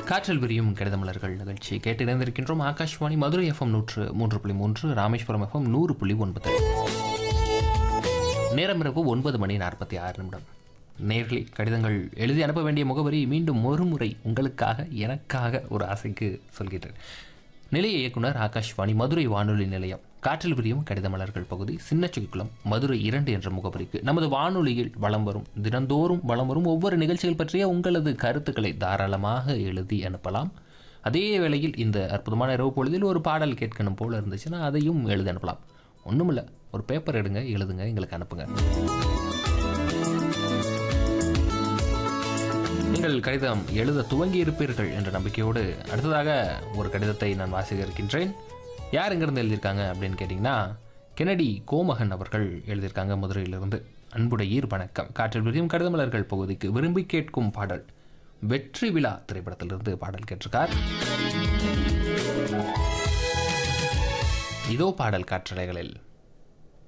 காற்றில் விரியும் கடிதமலர்கள் நிகழ்ச்சி கேட்டு இணைந்திருக்கின்றோம் ஆகாஷ்வாணி மதுரை எஃப்எம் நூற்று மூன்று புள்ளி மூன்று ராமேஸ்வரம் எஃப்எம் நூறு புள்ளி ஒன்பது நேரம் இரவு ஒன்பது மணி நாற்பத்தி ஆறு நிமிடம் நேர்களே கடிதங்கள் எழுதி அனுப்ப வேண்டிய முகவரி மீண்டும் ஒரு முறை உங்களுக்காக எனக்காக ஒரு ஆசைக்கு சொல்கிறேன் நிலைய இயக்குனர் ஆகாஷ்வாணி மதுரை வானொலி நிலையம் காற்றில் விரியும் கடிதமலர்கள் பகுதி சின்னச்சுக்குளம் மதுரை இரண்டு என்ற முகவரிக்கு நமது வானொலியில் வலம் வரும் தினந்தோறும் வலம் வரும் ஒவ்வொரு நிகழ்ச்சிகள் பற்றிய உங்களது கருத்துக்களை தாராளமாக எழுதி அனுப்பலாம் அதே வேளையில் இந்த அற்புதமான இரவு பொழுதில் ஒரு பாடல் கேட்கணும் போல இருந்துச்சுன்னா அதையும் எழுதி அனுப்பலாம் ஒன்றுமில்ல ஒரு பேப்பர் எடுங்க எழுதுங்க எங்களுக்கு அனுப்புங்க நீங்கள் கடிதம் எழுத துவங்கி இருப்பீர்கள் என்ற நம்பிக்கையோடு அடுத்ததாக ஒரு கடிதத்தை நான் வாசிக்க இருக்கின்றேன் யார் எங்கிருந்து எழுதியிருக்காங்க அப்படின்னு கேட்டிங்கன்னா கெனடி கோமகன் அவர்கள் எழுதியிருக்காங்க மதுரையிலிருந்து அன்புடையீர் வணக்கம் காற்றில் விரியும் கடிதமலர்கள் பகுதிக்கு விரும்பி கேட்கும் பாடல் வெற்றி விழா திரைப்படத்திலிருந்து பாடல் கேட்டிருக்கார் இதோ பாடல் காற்றலைகளில்